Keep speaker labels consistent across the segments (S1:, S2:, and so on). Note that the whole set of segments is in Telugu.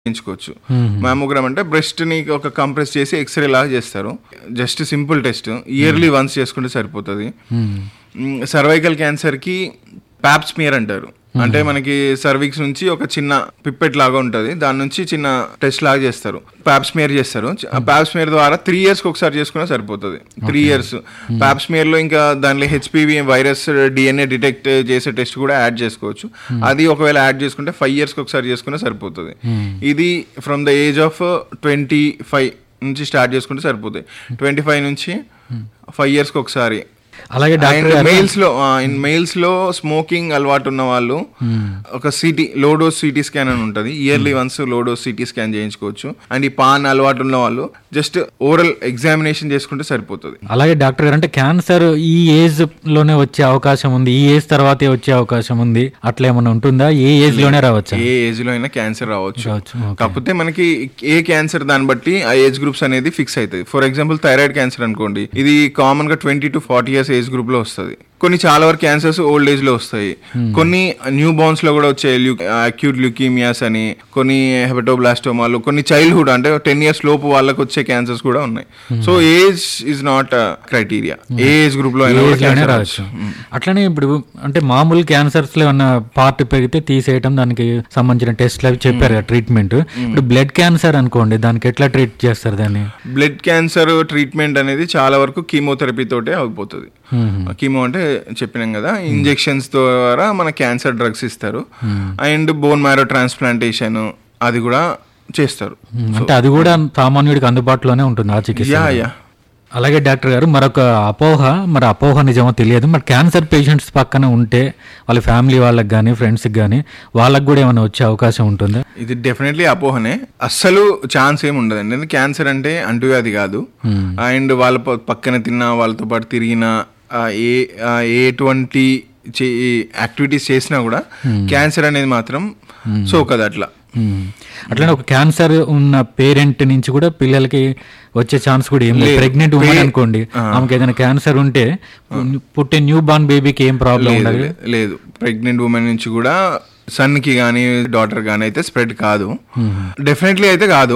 S1: చేయించుకోవచ్చు మ్యామోగ్రామ్ అంటే బ్రెస్ట్ ని ఒక కంప్రెస్ చేసి ఎక్స్రే లాగా చేస్తారు just simple test yearly once చేసుకుంటే సరిపోతుంది సర్వైకల్ క్యాన్సర్ కి ప్యాప్ స్మియర్ అంటారు అంటే మనకి సర్విక్స్ నుంచి ఒక చిన్న పిప్పెట్ లాగా ఉంటుంది దాని నుంచి చిన్న టెస్ట్ లాగా చేస్తారు ప్యాప్ స్మియర్ చేస్తారు ఆ ప్యాప్ స్మియర్ ద్వారా త్రీ ఇయర్స్ ఒకసారి చేసుకున్నా సరిపోతుంది త్రీ ఇయర్స్ ప్యాప్ స్మియర్ లో ఇంకా దానిలో హెచ్పివి వైరస్ డిఎన్ఏ డిటెక్ట్ చేసే టెస్ట్ కూడా యాడ్ చేసుకోవచ్చు అది ఒకవేళ యాడ్ చేసుకుంటే ఫైవ్ ఇయర్స్ ఒకసారి చేసుకున్నా సరిపోతుంది ఇది from the age of twenty five నుంచి స్టార్ట్ చేసుకుంటే సరిపోతుంది ట్వంటీ ఫైవ్ నుంచి ఫైవ్ ఇయర్స్కి ఒకసారి
S2: అలాగే డాక్టర్ గారు
S1: మెయిల్స్ లో ఇన్ మెయిల్స్ లో స్మోకింగ్ అలవాటు ఉన్న వాళ్ళు ఒక సిటీ లోడోస్ సిటీ స్కాన్ అని ఉంటుంది yearly once low dose CT scan చేయించుకోవచ్చు అండ్ ఈ పాన్ అలవాటు ఉన్న వాళ్ళు జస్ట్ ఓరల్ ఎగ్జామినేషన్ చేసుకుంటే సరిపోతుంది
S2: అలాగే డాక్టర్ గారు అంటే క్యాన్సర్ ఈ ఏజ్ లోనే వచ్చే అవకాశం ఉంది ఈ ఏజ్ తర్వాతే వచ్చే అవకాశం ఉంది అట్లా ఏమైనా ఉంటుందా ఏ ఏజ్ లోనే రావచ్చా
S1: ఏ ఏజ్ లో అయినా క్యాన్సర్ రావచ్చు
S2: రావచ్చు, okay.
S1: కాకపోతే మనకి ఏ క్యాన్సర్ దాన్ని బట్టి ఆ ఏజ్ గ్రూప్స్ అనేది ఫిక్స్ అవుతుంది ఫర్ ఎగ్జాంపుల్ థైరాయిడ్ క్యాన్సర్ అనుకోండి ఇది కామన్ గా twenty to forty years age group లో వస్తుంది కొన్ని చాలా వరకు క్యాన్సర్స్ ఓల్డ్ ఏజ్ లో వస్తాయి కొన్ని న్యూ బోన్స్ లో కూడా వచ్చే అక్యూట్ ల్యూకీమియాస్ అని కొన్ని హెపటోబ్లాస్టోమాలు కొన్ని చైల్డ్హుడ్ అంటే టెన్ ఇయర్స్ లోపు వాళ్ళకి వచ్చే క్యాన్సర్స్ కూడా ఉన్నాయి so age is not criteria ఏ ఏజ్ గ్రూప్ లో అయినా కూడా
S2: ఏజ్ లోనే
S1: cancer
S2: రావచ్చు అట్లనే ఇప్పుడు అంటే మామూలు క్యాన్సర్స్ లో ఏమన్నా పార్ట్ పెరిగితే తీసేయటం దానికి సంబంధించిన టెస్ట్లు అవి చెప్పారు కదా ట్రీట్మెంట్ ఇప్పుడు బ్లడ్ క్యాన్సర్ అనుకోండి దానికి ఎట్లా ట్రీట్ చేస్తారు దాన్ని
S1: బ్లడ్ క్యాన్సర్ ట్రీట్మెంట్ అనేది చాలా వరకు కీమోథెరపీ తోటే అయిపోతుంది కీమో అంటే చెప్పినాం కదా ఇంజెక్షన్స్ ద్వారా మన క్యాన్సర్ డ్రగ్స్ ఇస్తారు అండ్ బోన్ మ్యారో ట్రాన్స్ప్లాంటేషన్ అది కూడా చేస్తారు
S2: అంటే అది కూడా సామాన్యుడికి అందుబాటులోనే ఉంటుంది ఆ చికిత్స
S1: యా యా
S2: అలాగే డాక్టర్ గారు మరొక అపోహ మరి అపోహ నిజమో తెలియదు మరి క్యాన్సర్ పేషెంట్స్ పక్కన ఉంటే వాళ్ళ ఫ్యామిలీ వాళ్ళకి కానీ ఫ్రెండ్స్కి కానీ వాళ్ళకి కూడా ఏమైనా వచ్చే అవకాశం ఉంటుందా
S1: ఇది డెఫినెట్లీ అపోహనే అస్సలు ఛాన్స్ ఏమి ఉండదండి ఎందుకంటే క్యాన్సర్ అంటే అంటువ్యాధి కాదు అండ్ వాళ్ళ ప- పక్కన తిన్నా వాళ్ళతో పాటు తిరిగిన ఆ, ఏ ఆ, ఎటువంటి యాక్టివిటీస్ చేసినా కూడా క్యాన్సర్ అనేది మాత్రం సోకదు అట్లా
S2: మ్మ్. అట్లనే ఒక క్యాన్సర్ ఉన్న పేరెంట్ నుంచి కూడా పిల్లలకి వచ్చే ఛాన్స్ కూడా ఏం లేదు ప్రెగ్నెంట్ ఉమెన్ అనుకోండి ఆమెకి ఏదైనా క్యాన్సర్ ఉంటే పుట్టే న్యూ బార్న్ బేబీకి ఏం ప్రాబ్లం
S1: లేదు,
S2: ఉండదు
S1: లే- లేదు ప్రెగ్నెంట్ ఉమెన్ నుంచి కూడా సన్ కి కానీ డాటర్ కానీ అయితే స్ప్రెడ్ కాదు డెఫినెట్లీ అయితే కాదు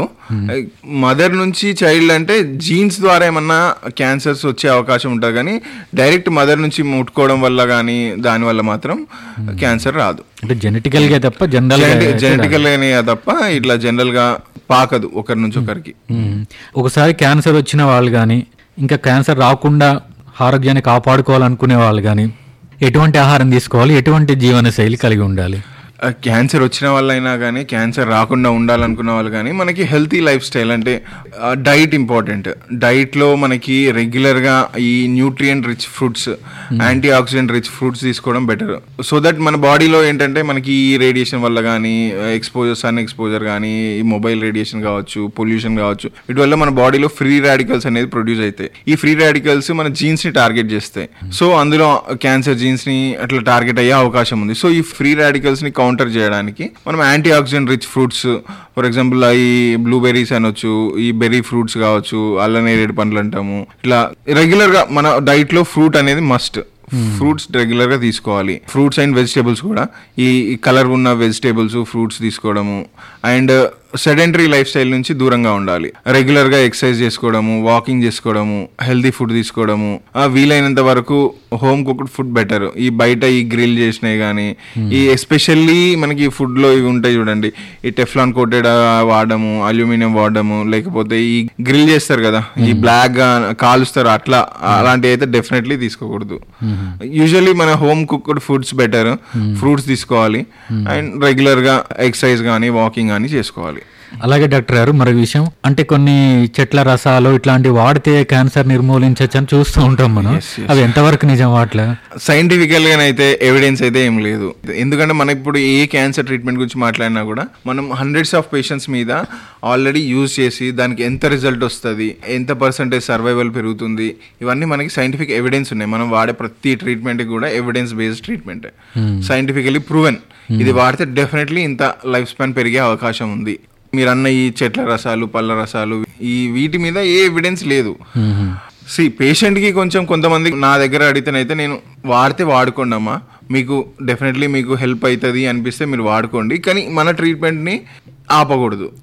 S1: మదర్ నుంచి చైల్డ్ అంటే జీన్స్ ద్వారా ఏమన్నా క్యాన్సర్స్ వచ్చే అవకాశం ఉంటుంది కానీ డైరెక్ట్ మదర్ నుంచి ముట్టుకోవడం వల్ల కానీ దాని వల్ల మాత్రం క్యాన్సర్ రాదు
S2: అంటే జెనెటికల్ గా తప్ప జనరల్
S1: జెనెటికల్ తప్ప ఇట్లా జనరల్ గా పాకదు ఒకరి నుంచి ఒకరికి
S2: ఒకసారి క్యాన్సర్ వచ్చిన వాళ్ళు కానీ ఇంకా క్యాన్సర్ రాకుండా ఆరోగ్యాన్ని కాపాడుకోవాలనుకునే వాళ్ళు కానీ ఎటువంటి ఆహారం తీసుకోవాలి ఎటువంటి జీవన శైలి కలిగి ఉండాలి
S1: ఆ క్యాన్సర్ వచ్చిన వాళ్ళైనా కానీ క్యాన్సర్ రాకుండా ఉండాలనుకున్న వాళ్ళు కానీ మనకి హెల్తీ లైఫ్ స్టైల్ అంటే డైట్ ఇంపార్టెంట్ డైట్లో మనకి రెగ్యులర్గా ఈ nutrient rich fruits antioxidant rich fruits తీసుకోవడం బెటర్ సో దట్ మన బాడీలో ఏంటంటే మనకి ఈ రేడియేషన్ వల్ల కానీ ఎక్స్పోజర్ సన్ ఎక్స్పోజర్ కానీ ఈ మొబైల్ రేడియేషన్ కావచ్చు పొల్యూషన్ కావచ్చు వీటి వల్ల మన బాడీలో ఫ్రీ రాడికల్స్ అనేది ప్రొడ్యూస్ అవుతాయి ఈ ఫ్రీ రాడికల్స్ మన జీన్స్ ని టార్గెట్ చేస్తాయి సో అందులో క్యాన్సర్ జీన్స్ ని అట్లా టార్గెట్ అయ్యే అవకాశం ఉంది సో ఈ ఫ్రీ రాడికల్స్ ని కౌంటర్ చేయడానికి మనం antioxidant rich fruits for example ఈ బ్లూబెర్రీస్ అనొచ్చు ఈ బెర్రీ ఫ్రూట్స్ కావచ్చు అల్లనేరేడు పండ్లు అంటాము ఇట్లా రెగ్యులర్ గా మన డైట్ లో ఫ్రూట్ అనేది మస్ట్ ఫ్రూట్స్ రెగ్యులర్ గా తీసుకోవాలి ఫ్రూట్స్ అండ్ వెజిటేబుల్స్ కూడా ఈ కలర్ ఉన్న వెజిటేబుల్స్ ఫ్రూట్స్ తీసుకోవడము అండ్ సెడెంటరీ లైఫ్ స్టైల్ నుంచి దూరంగా ఉండాలి రెగ్యులర్ గా ఎక్సర్సైజ్ చేసుకోవడము వాకింగ్ చేసుకోవడము హెల్దీ ఫుడ్ తీసుకోవడము ఆ, వీలైనంత వరకు హోమ్ కుక్డ్ ఫుడ్ బెటర్ ఈ బయట ఈ గ్రిల్ చేసినవి కానీ ఈ ఎస్పెషల్లీ మనకి ఫుడ్ లో ఇవి ఉంటాయి చూడండి ఈ టెఫ్లాన్ కోటెడ్ వాడము అల్యూమినియం వాడము లేకపోతే ఈ గ్రిల్ చేస్తారు కదా ఈ బ్లాక్ గా కాలుస్తారు అట్లా అలాంటివి అయితే డెఫినెట్లీ తీసుకోకూడదు యూజువల్లీ మన home cooked foods better fruits తీసుకోవాలి అండ్ రెగ్యులర్ గా ఎక్సర్సైజ్ కానీ వాకింగ్ కానీ చేసుకోవాలి
S2: అలాగే డాక్టర్ గారు మరొక విషయం అంటే కొన్ని చెట్ల రసాలు ఇట్లాంటివి వాడితే క్యాన్సర్ నిర్మూలించచ్చు అని చూస్తూ ఉంటాం మనం అవి ఎంతవరకు నిజం వాట్లా
S1: సైంటిఫికల్ గానైతే ఎవిడెన్స్ అయితే ఏం లేదు ఎందుకంటే మనం ఇప్పుడు ఏ క్యాన్సర్ ట్రీట్మెంట్ గురించి మాట్లాడినా కూడా మనం హండ్రెడ్స్ ఆఫ్ పేషెంట్స్ మీద ఆల్రెడీ యూజ్ చేసి దానికి ఎంత రిజల్ట్ వస్తుంది ఎంత పర్సంటేజ్ సర్వైవల్ పెరుగుతుంది ఇవన్నీ మనకి సైంటిఫిక్ ఎవిడెన్స్ ఉన్నాయి మనం వాడే ప్రతి ట్రీట్మెంట్ కూడా evidence based treatment scientifically proven ఇది వాడితే డెఫినెట్లీ ఇంత లైఫ్ స్పాన్ పెరిగే అవకాశం ఉంది మీరు అన్న ఈ చెట్ల రసాలు పళ్ళ రసాలు ఈ వీటి మీద ఏ ఎవిడెన్స్ లేదు సి పేషెంట్కి కొంచెం కొంతమంది నా దగ్గర అడిగితేనైతే నేను వాడితే వాడుకోండి అమ్మా మీకు డెఫినెట్లీ మీకు హెల్ప్ అవుతుంది అనిపిస్తే మీరు వాడుకోండి కానీ మన ట్రీట్మెంట్ని ఆపకూడదు